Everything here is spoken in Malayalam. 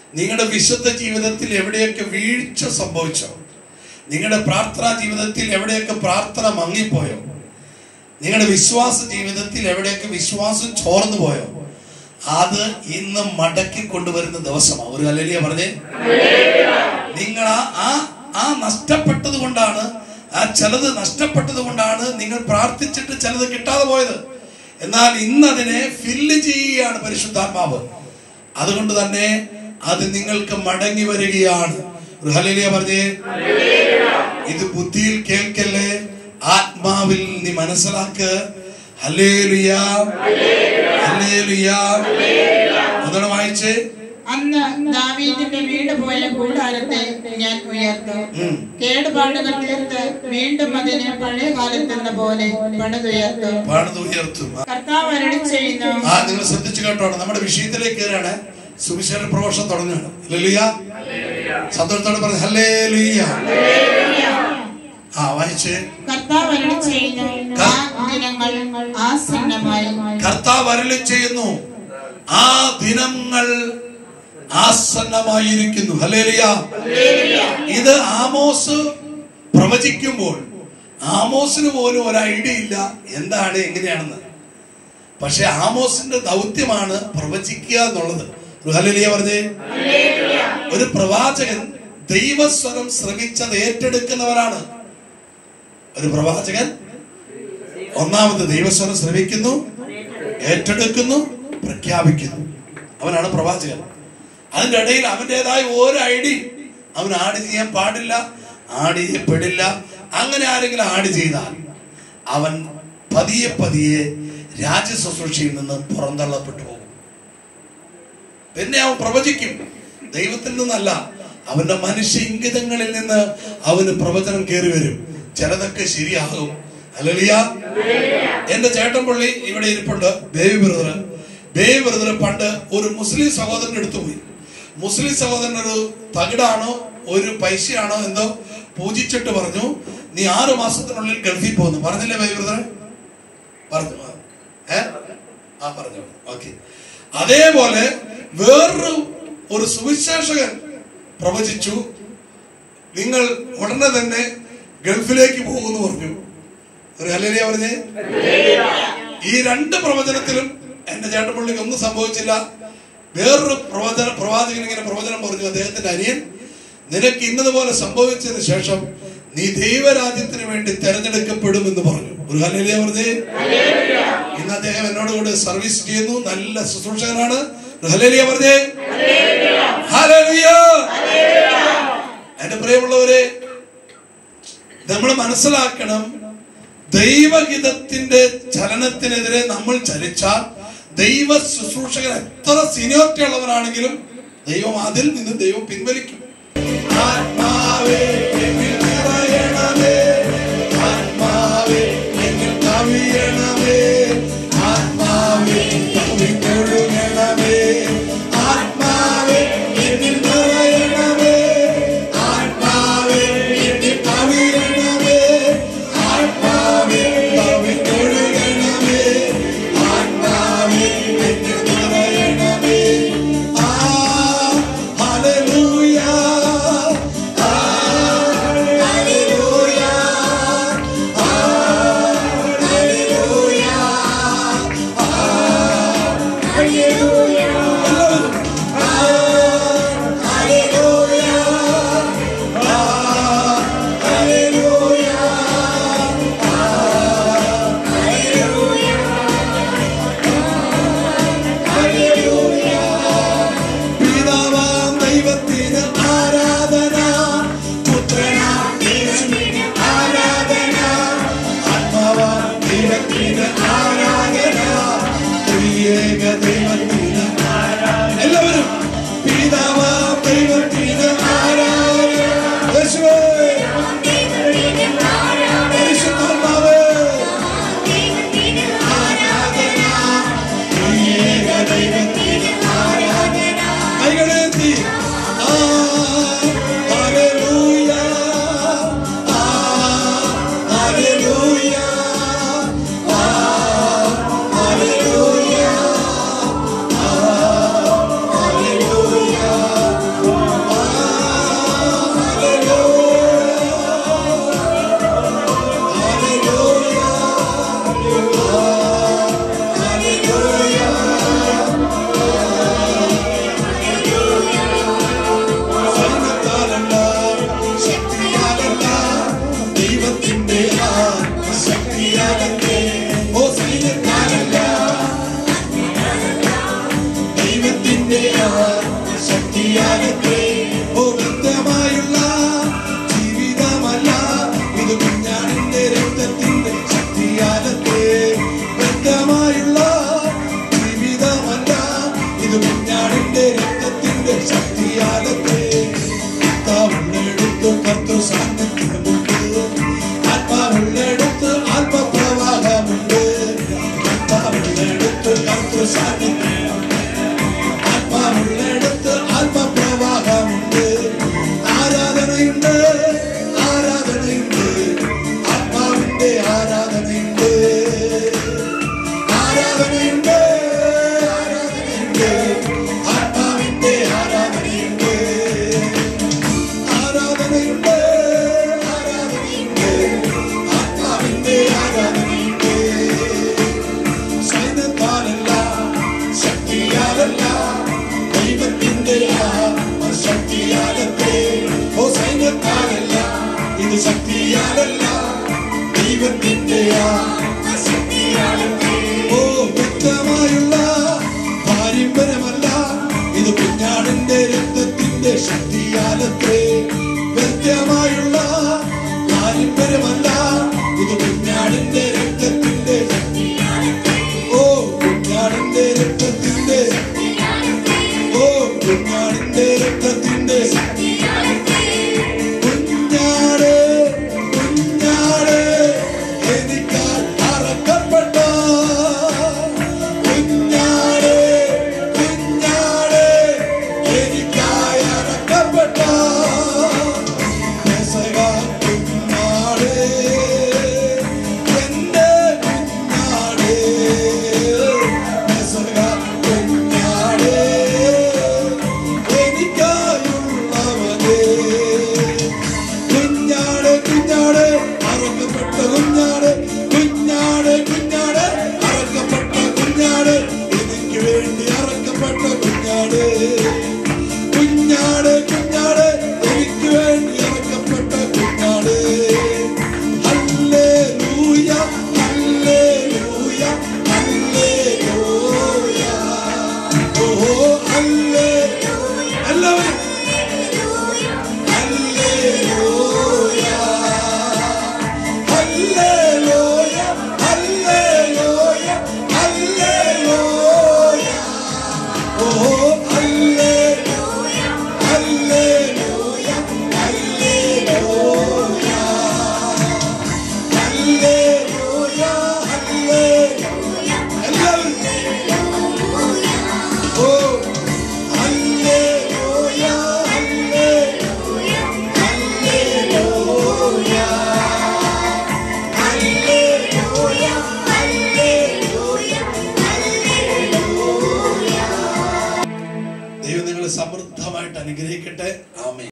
നിങ്ങളുടെ വിശുദ്ധ ജീവിതത്തിൽ എവിടെയൊക്കെ വീഴ്ച സംഭവിച്ചോ നിങ്ങളുടെ പ്രാർത്ഥനാ ജീവിതത്തിൽ എവിടെയൊക്കെ പ്രാർത്ഥന മങ്ങിപ്പോയോ നിങ്ങളുടെ വിശ്വാസ ജീവിതത്തിൽ എവിടെയൊക്കെ വിശ്വാസം ചോർന്നു പോയോ അത് ഇന്ന് മടക്കി കൊണ്ടുവരുന്ന ദിവസമാണ് ഒരു അലലിയ പറഞ്ഞേ നിങ്ങൾ ആ ആ- ആ നഷ്ടപ്പെട്ടത് കൊണ്ടാണ് ആ ചിലത് നഷ്ടപ്പെട്ടത് കൊണ്ടാണ് നിങ്ങൾ പ്രാർത്ഥിച്ചിട്ട് ചിലത് കിട്ടാതെ പോയത് എന്നാൽ ഇന്ന് അതിനെ ഫില്ല് ചെയ്യുകയാണ് പരിശുദ്ധാത്മാവ് അതുകൊണ്ട് തന്നെ അത് നിങ്ങൾക്ക് മടങ്ങി വരികയാണ് ഒരു ഹല്ലേലൂയ പറഞ്ഞേ ഇത് ബുദ്ധിയിൽ കേൾക്കല്ലേ ആത്മാവിൽ നീ മനസ്സിലാക്ക് ഹല്ലേലൂയ ഹല്ലേലൂയ ഒന്നുകൂടെ വായിച്ചേ അന്ന് ദാവീദിന്റെ വീട് പോലെ കൂടാരത്തെ ഞാൻ ഉയർത്തും ഉം. കേടുപാടുകൾ തീർത്ത് വീണ്ടും അതിനെ പഴയ കാലത്തെന്ന പോലെ പണിതുയർത്തും പണിത് ഉയർത്തും കർത്താവ് അരളി ചെയ്യുന്നു ആ നിങ്ങൾ ശ്രദ്ധിച്ചു കേട്ടോണം നമ്മുടെ വിഷയത്തിലേക്ക് കയറാണ് സുവിശേഷ പ്രഘോഷം തുടങ്ങുകയാണ് ഹല്ലേലൂയ സന്തോഷത്തോടെ പറഞ്ഞു ഹല്ലേലൂയ ആ വായിച്ചേ കർത്താവ് അരളി ചെയ്യുന്നു ആ ദിനങ്ങൾ ആസന്നമായി കർത്താവ് അരളി ചെയ്യുന്നു ആ ദിനങ്ങൾ ആസന്നമായിരിക്കുന്നു ഹല്ലേലൂയ ഇത് ആമോസ് പ്രവചിക്കുമ്പോൾ ആമോസിന് പോലും ഒരു ഐഡിയ ഇല്ല എന്താണ് എങ്ങനെയാണെന്ന് പക്ഷെ ആമോസിന്റെ ദൗത്യമാണ് പ്രവചിക്കുക എന്നുള്ളത് ഒരു ഹല്ലേലൂയ പറഞ്ഞേ ഒരു പ്രവാചകൻ ദൈവസ്വരം ശ്രമിച്ചത് ഏറ്റെടുക്കുന്നവരാണ് ഒരു പ്രവാചകൻ ഒന്നാമത് ദൈവസ്വരം ശ്രമിക്കുന്നു ഏറ്റെടുക്കുന്നു പ്രഖ്യാപിക്കുന്നു അവനാണ് പ്രവാചകൻ അതിന്റെ ഇടയിൽ അവൻ്റെതായ ഒരു ഐഡി അവൻ ആഡ് ചെയ്യാൻ പാടില്ല ആഡ് ചെയ്യപ്പെടില്ല അങ്ങനെ ആരെങ്കിലും ആഡ് ചെയ്താൽ അവൻ പതിയെ പതിയെ രാജ്യശുശ്രൂഷയിൽ നിന്ന് പുറന്തള്ളപ്പെട്ടു പോകും പിന്നെ അവൻ പ്രവചിക്കും ദൈവത്തിൽ നിന്നല്ല അവന്റെ മനുഷ്യ ഇംഗിതങ്ങളിൽ നിന്ന് അവന് പ്രവചനം കയറി വരും ചിലതൊക്കെ ശരിയാകും അല്ലലിയ എന്റെ ചേട്ടൻ പള്ളി ഇവിടെ ഇരിപ്പുണ്ട് ബേബി ബ്രദർ ബേബി ബ്രദർ പണ്ട് ഒരു മുസ്ലിം സഹോദരൻ എടുത്തു പോയി മുസ്ലിം സഹോദരൻ ഒരു തകിടാണോ ഒരു പൈസയാണോ എന്തോ പൂജിച്ചിട്ട് പറഞ്ഞു നീ ആറു മാസത്തിനുള്ളിൽ ഗൾഫിൽ പോകുന്നു പറഞ്ഞില്ലേ ബേബി ബ്രദർ പറഞ്ഞു ആ. ഏ ആ പറഞ്ഞു ഓക്കെ അതേപോലെ വേറൊരു ഒരു സുവിശേഷകൻ പ്രവചിച്ചു നിങ്ങൾ ഉടനെ തന്നെ ഗൾഫിലേക്ക് പോകുമെന്ന് പറഞ്ഞു ഒരു ഹല്ലേലൂയ പറഞ്ഞേ ഈ രണ്ട് പ്രവചനത്തിലും എന്റെ ചേട്ടപ്പള്ളിക്ക് ഒന്നും സംഭവിച്ചില്ല വേറൊരു പ്രവചന പ്രവാചകൻ ഇങ്ങനെ പ്രവചനം പറഞ്ഞു അദ്ദേഹത്തിന്റെ അനിയൻ നിനക്ക് ഇന്നതുപോലെ സംഭവിച്ചതിന് ശേഷം നീ ദൈവരാജ്യത്തിന് വേണ്ടി തെരഞ്ഞെടുക്കപ്പെടുമെന്ന് പറഞ്ഞു ഒരു ഹല്ലേലൂയ പറഞ്ഞേ ഇന്ന് അദ്ദേഹം എന്നോട് കൂടെ സർവീസ് ചെയ്യുന്നു നല്ല ശുശ്രൂഷകനാണ് ഒരു ഹല്ലേലൂയ പറഞ്ഞേ ഹല്ലേലൂയ എന്റെ പ്രിയമുള്ളവരെ നമ്മൾ മനസ്സിലാക്കണം ദൈവഹിതത്തിന്റെ ചലനത്തിനെതിരെ നമ്മൾ ചലിച്ചാൽ ദൈവ ശുശ്രൂഷകൻ എത്ര സീനിയോറിറ്റി ഉള്ളവരാണെങ്കിലും ദൈവം അതിൽ നിന്ന് ദൈവം പിൻവലിക്കും ആത്മാവേ എന്നിൽ നിറയണമേ ആത്മാവേ എന്നിൽ കവിയണമേ ആത്മാവേ കവിഞ്ഞൊഴുകണമേ ആത്മാവേ എന്നിൽ നിറയണമേ ആത്മാവേ എന്നിൽ കവിയണമേ ആത്മാവേ കവിഞ്ഞൊഴുകണമേ ആത്മാവേ എന്നിൽ നിറയണമേ ആ ഹല്ലേലൂയ ആ ശക്തിയാലല്ലേ ഓ സൈന്യത്താലല്ല ഇത് ശക്തിയാലല്ല ദൈവത്തിന്റെ ഓ വ്യക്തമായുള്ള പാരമ്പര്യമല്ല ഇത് കുഞ്ഞാടിന്റെ രക്തത്തിന്റെ ശക്തി